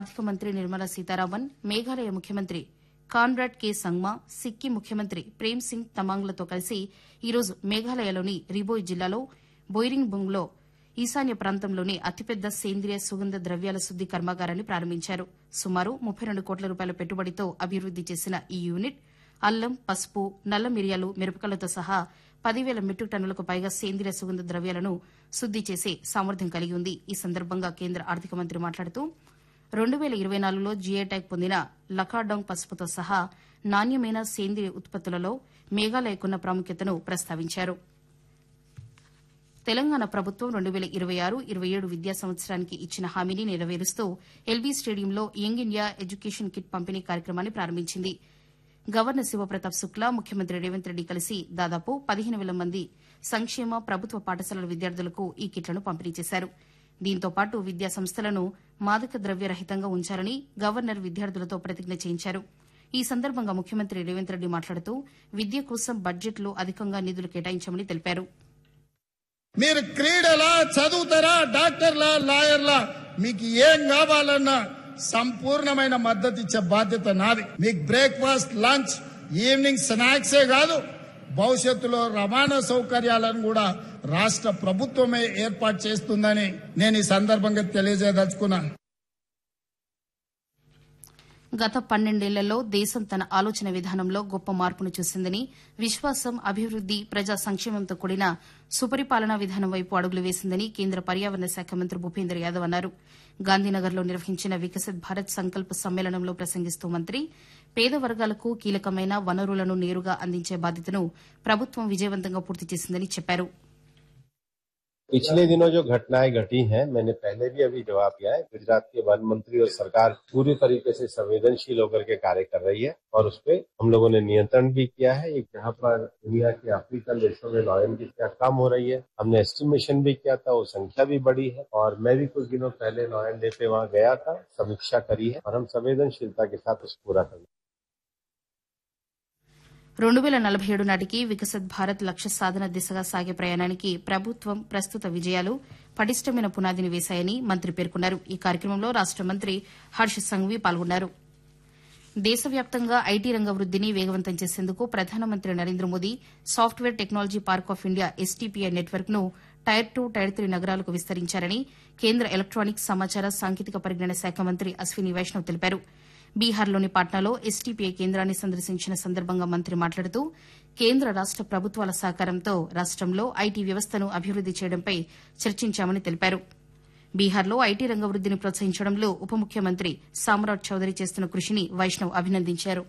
ఆర్థిక మంత్రి నిర్మలా సీతారామన్ మేఘాలయ ముఖ్యమంత్రి కాన్రాడ్ కే సంగ్మా సిక్కిం ముఖ్యమంత్రి ప్రేమ్ సింగ్ తమాంగ్లతో కలిసి ఈరోజు మేఘాలయలోని రిబోయ్ జిల్లాలో బొయిరింగ్బుంగ్లో ఈశాన్య ప్రాంతంలోని అతిపెద్ద సేంద్రియ సుగంధ ద్రవ్యాల శుద్ది కర్మాగారాన్ని ప్రారంభించారు సుమారు ముప్పై రెండు కోట్ల రూపాయల పెట్టుబడితో అభివృద్ది చేసిన ఈ యూనిట్ అల్లం పసుపు నల్ల మిరియాలు మిరపకాయలతో సహా పదివేల మెట్రిక్ టన్నులకు పైగా సేంద్రియ సుగంధ ద్రవ్యాలను శుద్ది చేసే సామర్థ్యం కలిగి ఉంది ఈ సందర్భంగా కేంద్ర ఆర్థిక మంత్రి మాట్లాడుతూ రెండు వేల ఇరవై నాలుగులో జీఐ ట్యాగ్ పొందిన లకాడాంగ్ పసుపుతో సహా నాణ్యమైన సేంద్రియ ఉత్పత్తులలో మేఘాలయకున్న ప్రాముఖ్యతను ప్రస్తావించారు తెలంగాణ ప్రభుత్వం రెండు వేల ఇరవై ఆరు ఇరవై ఏడు విద్యా సంవత్సరానికి ఇచ్చిన హామీని నెరవేరుస్తూ ఎల్బీ స్టేడియంలో యంగ్ ఇండియా ఎడ్యుకేషన్ కిట్ పంపిణీ కార్యక్రమాన్ని ప్రారంభించింది గవర్నర్ శివప్రతాప్ శుక్లా ముఖ్యమంత్రి రేవంత్ రెడ్డి కలిసి దాదాపు పదిహేను వేల మంది సంక్షేమ ప్రభుత్వ పాఠశాలల విద్యార్థులకు ఈ కిట్లను పంపిణీ చేశారు దీంతో పాటు విద్యా సంస్థలను మాదక ద్రవ్య రహితంగా ఉంచాలని గవర్నర్ విద్యార్థులతో ప్రతిజ్ఞ చేయించారు ఈ సందర్భంగా ముఖ్యమంత్రి రేవంత్ రెడ్డి మాట్లాడుతూ విద్య కోసం బడ్జెట్లో అధికంగా నిధులు కేటాయించామని తెలిపారు మీరు క్రీడలా చదువుతారా డాక్టర్లా లాయర్లా మీకు ఏం కావాలన్నా సంపూర్ణమైన మద్దతు ఇచ్చే బాధ్యత నాది మీకు బ్రేక్ఫాస్ట్ లంచ్ ఈవినింగ్ స్నాక్సే కాదు భవిష్యత్తులో రవాణా సౌకర్యాలను కూడా రాష్ట్ర ప్రభుత్వమే ఏర్పాటు చేస్తుందని నేను ఈ సందర్భంగా తెలియజేయదలుచుకున్నాను గత పన్నెండేళ్లలో దేశం తన ఆలోచన విధానంలో గొప్ప మార్పును చూసిందని విశ్వాసం అభివృద్ది ప్రజా సంక్షేమంతో కూడిన సుపరిపాలనా విధానం వైపు అడుగులు వేసిందని కేంద్ర పర్యావరణ శాఖ మంత్రి భూపేంద్ర యాదవ్ అన్నారు గాంధీనగర్లో నిర్వహించిన వికసిత్ భారత్ సంకల్ప సమ్మేళనంలో ప్రసంగిస్తూ మంత్రి పేద వర్గాలకు కీలకమైన వనరులను నేరుగా అందించే బాధ్యతను ప్రభుత్వం విజయవంతంగా పూర్తి చేసిందని చెప్పారు पिछले दिनों जो घटनाएं घटी हैं मैंने पहले भी अभी जवाब दिया है गुजरात के वन मंत्री और सरकार पूरी तरीके से संवेदनशील होकर के कार्य कर रही है और उस पर हम लोगों ने नियंत्रण भी किया है एक जहाँ पर दुनिया के अफ्रीकन देशों में लॉयन की संख्या कम हो रही है हमने एस्टिमेशन भी किया था वो संख्या भी बढ़ी है और मैं भी कुछ दिनों पहले लॉयन डे पे वहाँ गया था समीक्षा करी है और हम संवेदनशीलता के साथ उसको पूरा कर రెండు వేల నలభై ఏడు నాటికి వికసిత్ భారత్ లక్ష్య సాధన దిశగా సాగే ప్రయాణానికి ప్రభుత్వం ప్రస్తుత విజయాలు పటిష్టమైన పునాదిని వేశాయని మంత్రి పేర్కొన్నారు ఈ కార్యక్రమంలో రాష్ట మంత్రి హర్ష సంఘవి పాల్గొన్నారు దేశవ్యాప్తంగా ఐటీ రంగ వృద్దిని వేగవంతం చేసేందుకు ప్రధానమంత్రి Narendra Modi software technology park of India STPI network ను టైర్ టూ టైర్ త్రీ నగరాలకు విస్తరించారని కేంద్ర ఎలక్టానిక్స్ సమాచార సాంకేతిక పరిజ్ఞాన శాఖ మంత్రి అశ్విని వైష్ణవ్ తెలిపారు బీహార్లోని పాట్నాలో ఎస్టీపీఐ కేంద్రాన్ని సందర్శించిన సందర్భంగా మంత్రి మాట్లాడుతూ కేంద్ర రాష్ట ప్రభుత్వాల సహకారంతో రాష్టంలో ఐటీ వ్యవస్థను అభివృద్ది చేయడంపై చర్చించామని తెలిపారు బీహార్లో ఐటీ రంగ వృద్దిని ప్రోత్సహించడంలో ఉప ముఖ్యమంత్రి సామ్రాట్ చౌదరి చేస్తున్న కృషిని వైష్ణవ్ అభినందించారు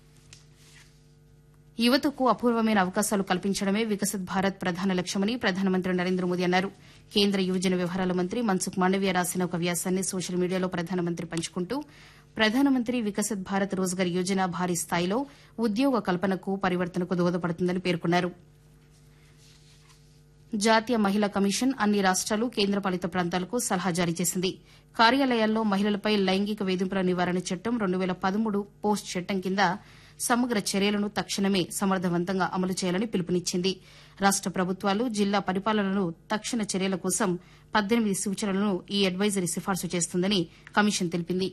యువతకు అపూర్వమైన అవకాశాలు కల్పించడమే వికసిత్ భారత్ ప్రధాన లక్ష్యమని ప్రధానమంత్రి నరేంద్ర మోదీ అన్నారు కేంద్ర యువజన వ్యవహారాల మంత్రి మన్సుఖ్ మాండవీయ రాసిన ఒక వ్యాసాన్ని సోషల్ మీడియాలో ప్రధానమంత్రి పంచుకుంటూ ప్రధానమంత్రి వికసిత్ భారత్ రోజ్గార్ యోజన భారీ స్థాయిలో ఉద్యోగ కల్పనకు పరివర్తనకు దోహదపడుతుందని పేర్కొన్నారు జాతీయ మహిళా కమిషన్ అన్ని రాష్ట్రాలు కేంద్రపాలిత ప్రాంతాలకు సలహా జారీ చేసింది కార్యాలయాల్లో మహిళలపై లైంగిక వేధింపుల నివారణ చట్టం రెండు వేల పదమూడు పోస్ట్ చట్టం కింద సమగ్ర చర్యలను తక్షణమే సమర్థవంతంగా అమలు చేయాలని పిలుపునిచ్చింది రాష్ట ప్రభుత్వాలు జిల్లా పరిపాలనలు తక్షణ చర్యల కోసం పద్దెనిమిది సూచనలను ఈ అడ్వైజరీ సిఫార్సు చేస్తుందని కమిషన్ తెలిపింది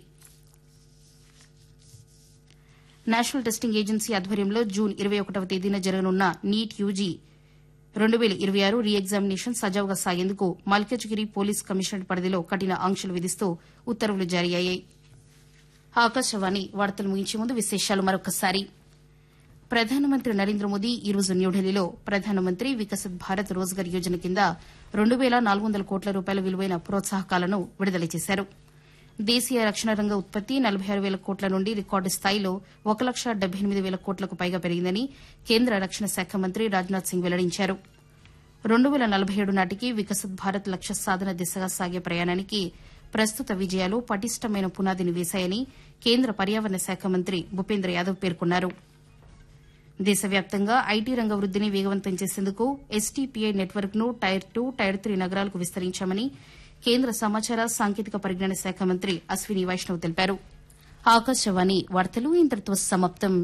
నేషనల్ టెస్టింగ్ ఏజెన్సీ ఆధ్వర్యంలో జూన్ ఇరవై ఒకటవ తేదీన జరగనున్న నీట్ యూజీ రెండు వేల ఇరవై ఆరు రీ ఎగ్జామినేషన్ సజావుగా సాగేందుకు మల్కజ్గిరి పోలీస్ కమిషనరేట్ పరిధిలో కఠిన ఆంక్షలు విధిస్తూ ఉత్తర్వులు జారీ అయ్యాయి ఆకాశవాణి వార్తలు ముగించే ముందు విశేషాలు మరొకసారి ప్రధానమంత్రి నరేంద్ర మోదీ ఈ రోజు న్యూఢిల్లీలో ప్రధానమంత్రి వికసిత్ భారత్ రోజ్గార్ యోజన కింద రెండు వేల నాలుగు వందల కోట్ల రూపాయల విలువైన ప్రోత్సాహకాలను విడుదల చేశారు దేశీయ రక్షణ రంగ ఉత్పత్తి నలభై ఆరు వేల కోట్ల నుండి రికార్డు స్థాయిలో ఒక లక్ష డెబ్బై ఎనిమిది వేల కోట్లకు పైగా పెరిగిందని కేంద్ర రక్షణ శాఖ మంత్రి రాజ్నాథ్ సింగ్ వెల్లడించారు రెండు వేల నలభై ఏడు నాటికి వికసిత్ భారత్ లక్ష్య సాధన దిశగా సాగే ప్రయాణానికి ప్రస్తుత విజయాలు పటిష్టమైన పునాదిని వేశాయని కేంద్ర పర్యావరణ శాఖ మంత్రి భూపేంద్ర యాదవ్ పేర్కొన్నారు దేశవ్యాప్తంగా ఐటీ రంగ వృద్దిని వేగవంతం చేసేందుకు ఎస్టీపీఐ నెట్వర్క్ ను టైర్ టూ టైర్ త్రీ నగరాలకు విస్తరించామని కేంద్ర సమాచార సాంకేతిక పరిజ్ఞాన శాఖ మంత్రి అశ్విని వైష్ణవ్ తెలిపారు ఆకాశవాణి వార్తలు ఇంతటితో సమాప్తం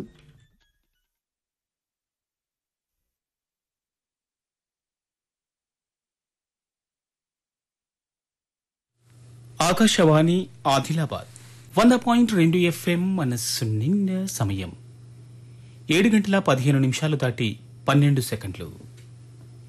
ఆకాశవాణి ఆదిలాబాద్ వంద పాయింట్ రెండు ఎఫ్ఎం మనస్సు నిండా సమయం ఏడు గంటల పదిహేను నిమిషాలు దాటి పన్నెండు సెకండ్లు